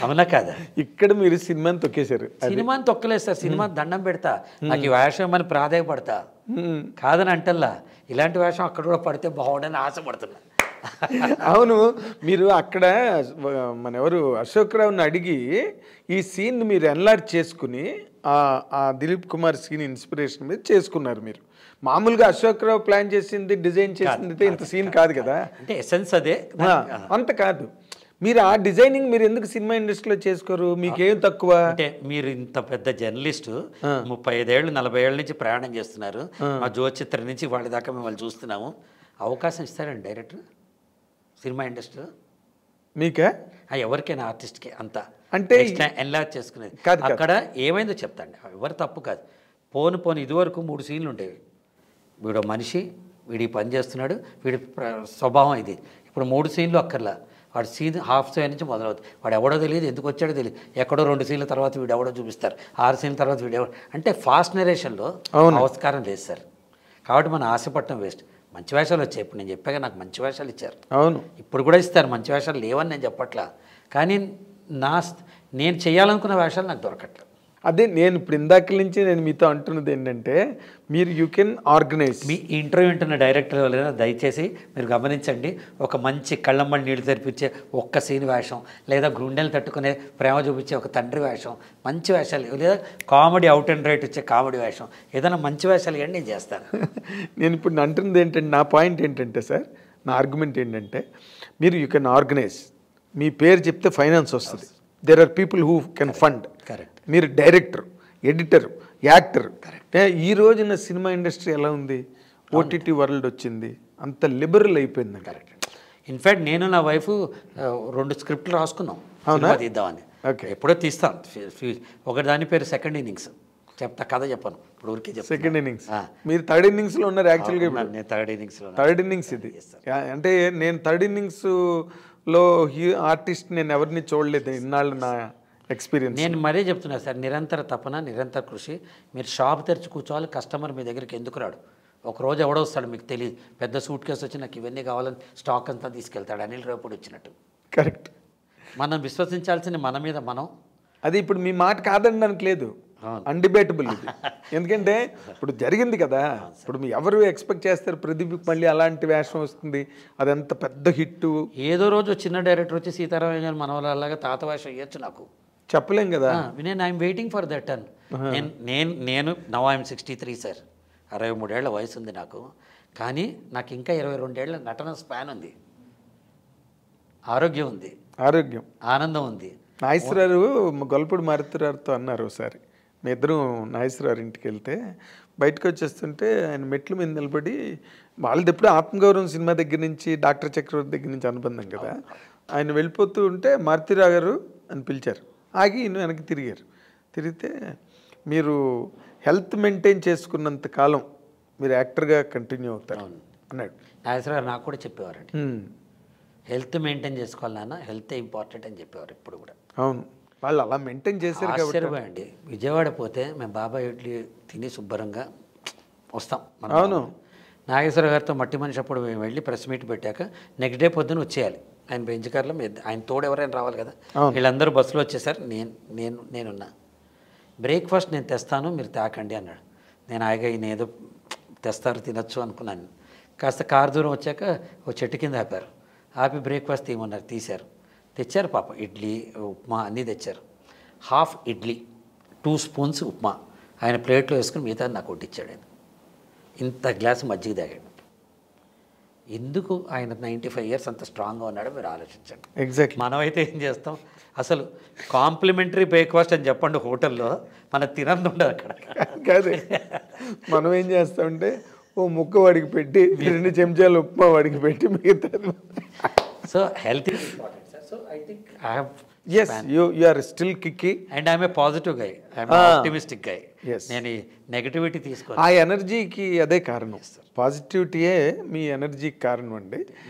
అవునా కాదా ఇక్కడ మీరు సినిమాని తొక్కేశారు సినిమాని తొక్కలేదు సార్ సినిమా దండం పెడతా నాకు ఈ వేషం అని ప్రాధాయపడతా కాదని అంటల్లా ఇలాంటి వేషం అక్కడ కూడా పడితే బాగుండని ఆశపడుతున్నా అవును మీరు అక్కడ మన ఎవరు అశోక్ రావుని అడిగి ఈ సీన్ మీరు ఎన్లార్జ్ చేసుకుని ఆ ఆ దిలీప్ కుమార్ సీన్ ఇన్స్పిరేషన్ మీద చేసుకున్నారు మీరు మామూలుగా అశోక్ రావు ప్లాన్ చేసింది డిజైన్ చేసింది అయితే ఇంత సీన్ కాదు కదా అంటే ఎసెన్స్ అదే ఆ, అంత కాదు మీరు ఆ డిజైనింగ్ మీరు ఎందుకు సినిమా ఇండస్ట్రీలో చేసుకోరు మీకేం తక్కువ అంటే మీరు ఇంత పెద్ద జర్నలిస్టు ముప్పై ఐదేళ్ళు నలభై ఏళ్ళ నుంచి ప్రయాణం చేస్తున్నారు మా జ్యోతిచిత్ర నుంచి వాళ్ళ దాకా మిమ్మల్ని చూస్తున్నాము అవకాశం ఇస్తారండి డైరెక్టర్ సినిమా ఇండస్ట్రీ మీకా ఎవరికైనా ఆర్టిస్ట్కి అంత అంటే ఎన్లాజ్ చేసుకునేది కాదు, కాదు. అక్కడ ఏమైందో చెప్తాండి ఎవరు తప్పు కాదు పోను పోను ఇదివరకు మూడు సీన్లు ఉండేవి వీడు మనిషి వీడి పని చేస్తున్నాడు వీడి ప్ర- స్వభావం ఇది ఇప్పుడు మూడు సీన్లు అక్కర్లా వాడు సీన్ హాఫ్ సైడ్ నుంచి మొదలవుతుంది వాడు ఎవడో తెలియదు ఎందుకు వచ్చాడో తెలియదు ఎక్కడో రెండు సీన్ల తర్వాత వీడు ఎవడో చూపిస్తారు ఆరు సీన్ల తర్వాత వీడు ఎవడో అంటే ఫాస్ట్ నరేషన్లో ఆవిష్కారం లేదు సార్ కాబట్టి మనం ఆశపడటం వేస్ట్ మంచి వేషాలు వచ్చాయి ఇప్పుడు నేను చెప్పాక నాకు మంచి వేషాలు ఇచ్చారు అవును ఇప్పుడు కూడా ఇస్తారు మంచి వేషాలు లేవని నేను చెప్పట్లా కానీ నా స్థ- నేను చేయాలనుకున్న వేషాలు నాకు దొరకట్లేదు అదే నేను ఇప్పుడు ఇందాక నుంచి నేను మీతో అంటున్నది ఏంటంటే మీరు యూ కెన్ ఆర్గనైజ్ మీ ఇంటర్వ్యూ వింటున్న డైరెక్టర్ ఎవరైనా దయచేసి మీరు గమనించండి ఒక మంచి కళ్ళమ్మడి నీళ్లు తెరిపించే ఒక్క సీన్ వేషం లేదా గుండెలు తట్టుకునే ప్రేమ చూపించే ఒక తండ్రి వేషం మంచి వేషాలు లేదా కామెడీ అవుట్ అండ్ రైట్ వచ్చే కామెడీ వేషం ఏదైనా మంచి వేషాలు ఇవ్వండి నేను చేస్తాను నేను ఇప్పుడు అంటున్నది ఏంటంటే నా పాయింట్ ఏంటంటే సార్ నా ఆర్గ్యుమెంట్ ఏంటంటే మీరు యూ కెన్ ఆర్గనైజ్ మీ పేరు చెప్తే ఫైనాన్స్ వస్తుంది there are people who can fund correct మీరు డైరెక్టర్ ఎడిటర్ యాక్టర్ ఈ రోజున సినిమా ఇండస్ట్రీ ఎలా ఉంది ఓటీటీ వరల్డ్ వచ్చింది అంత లిబరల్ అయిపోయింది కరెక్ట్ ఇన్ఫ్యాక్ట్ నేను నా వైఫ్ రెండు స్క్రిప్ట్లు రాసుకున్నాం అవునా? సినిమా తీద్దామని Okay. ఎప్పుడో తీస్తాం ఫి- ఫి- ఒకటి దాని పేరు సెకండ్ ఇన్నింగ్స్ చెప్తా కథ చెప్పాను ఇప్పుడు ఊరికే చెప్తా సెకండ్ ఇన్నింగ్స్ ఆ. మీరు థర్డ్ ఇన్నింగ్స్ లో ఉన్నారు యాక్చువల్గా ఇప్పుడు నేను థర్డ్ ఇన్నింగ్స్లో థర్డ్ ఇన్నింగ్స్ ఇది యా- అంటే నేను థర్డ్ ఇన్నింగ్స్ లో హీ ఆర్టిస్ట్ నేను ఎవరిని చూడలేదు ఇన్నాళ్ళు నా ఎక్స్పీరియన్స్ నేను మరీ చెప్తున్నా సార్ నిరంతర తపన నిరంతర కృషి మీరు షాప్ తెరిచి కూర్చోవాలి కస్టమర్ మీ దగ్గరికి ఎందుకు రాడు ఒక రోజు ఎవడో వస్తాడు మీకు తెలియదు పెద్ద సూట్ కేసు వచ్చి నాకు ఇవన్నీ కావాలని స్టాక్ అంతా తీసుకెళ్తాడు అనిల్ రేపుడు వచ్చినట్టు కరెక్ట్ మనం విశ్వసించాల్సింది మన మీద మనం అది ఇప్పుడు మీ మాట కాదనడానికి లేదు అవును. అన్డిబేటబుల్ ఇది ఎందుకంటే ఇప్పుడు జరిగింది కదా ఇప్పుడు మీ ఎవరు ఎక్స్పెక్ట్ చేస్తారు ప్రదీప్ మళ్ళీ అలాంటి వేషం వస్తుంది అదంత పెద్ద హిట్ ఏదో రోజు చిన్న డైరెక్టర్ వచ్చి సీతారామయ్య మనవలాగా తాత వేషం ఇవ్వచ్చు నాకు చెప్పలేం కదా నేను ఐఎమ్ వెయిటింగ్ ఫర్ దట్ అన్ నేను నేను నేను now I'm sixty three sir అరవై మూడేళ్ల వయసు ఉంది నాకు కానీ నాకు ఇంకా ఇరవై రెండేళ్ల నటన స్పాన్ ఉంది ఆరోగ్యం ఉంది ఆరోగ్యం ఆనందం ఉంది నాగేశ్వరరావు గొల్లపూడి మారుతురారుతో అన్నారు ఒకసారి మీ ఇద్దరం నాగేశ్వరరావు ఇంటికి వెళ్తే బయటకు వచ్చేస్తుంటే ఆయన మెట్ల మీద నిలబడి వాళ్ళది ఎప్పుడు ఆత్మగౌరవం సినిమా దగ్గర నుంచి డాక్టర్ చక్రవర్తి దగ్గర నుంచి అనుబంధం కదా ఆయన వెళ్ళిపోతూ ఉంటే మారుతిరావు గారు అని పిలిచారు ఆగి ఈయన వెనక్కి తిరిగారు తిరిగితే మీరు హెల్త్ మెయింటైన్ చేసుకున్నంత కాలం మీరు యాక్టర్గా కంటిన్యూ అవుతారు అన్నాడు నాగేశ్వర గారు నాకు కూడా చెప్పేవారండి హ్మ్. హెల్త్ మెయింటైన్ చేసుకోవాలి నాన్న హెల్త్ ఇంపార్టెంట్ అని చెప్పేవారు ఇప్పుడు కూడా అవును వాళ్ళు అలా మెయింటైన్ చేశారు కాబట్టి ఆశ్చర్యపోయండి విజయవాడ పోతే మేము బాబాయ్ ఇడ్లీ తిని శుభ్రంగా వస్తాం మనం అవును. నాగేశ్వర గారితో మట్టి మనిషి అప్పుడు మేము వెళ్ళి ప్రెస్ మీట్ పెట్టాక నెక్స్ట్ డే పొద్దున వచ్చేయాలి ఆయన బెంచ్ కార్లో మీ ఇద్ద- ఆయన తోడు ఎవరైనా రావాలి కదా అవును. వీళ్ళందరూ బస్సులో వచ్చేసారు నేను నేను నేనున్నా బ్రేక్ఫాస్ట్ నేను తెస్తాను మీరు తాకండి అన్నాడు నేను హాయిగా ఈయన ఏదో తెస్తారు తినొచ్చు అనుకున్నాను కాస్త కారు దూరం వచ్చాక ఓ చెట్టు కింద ఆపారు ఆపి బ్రేక్ఫాస్ట్ తీయమన్నారు తీశారు తెచ్చారు పాప ఇడ్లీ ఉప్మా అన్నీ తెచ్చారు half idli two spoons upma ఆయన ప్లేట్లో వేసుకుని మిగతా నాకు కొట్టించాడు ఆయన ఇంత గ్లాస్ మజ్జిగ తాగాడు ఎందుకు ఆయన నైంటీ ఫైవ్ ఇయర్స్ అంత స్ట్రాంగ్గా ఉన్నాడో మీరు ఆలోచించండి ఎగ్జాక్ట్లీ మనమైతే ఏం చేస్తాం అసలు కాంప్లిమెంటరీ బ్రేక్ఫాస్ట్ అని చెప్పండి హోటల్లో మన తినంది ఉండదు అక్కడ కాదు మనం ఏం చేస్తామంటే ఓ ముక్క వాడికి పెట్టి రెండు చెంచాలు ఉప్మా వాడికి పెట్టి మిగతా so health is important sir so I think I have yes you you are still కిక్కి and I'm a positive guy I'm Ah. Optimistic guy Yes. నేను ఈ నెగటివిటీ తీసుకోను ఆ ఎనర్జీకి అదే కారణం పాజిటివిటీయే మీ ఎనర్జీకి కారణం అండి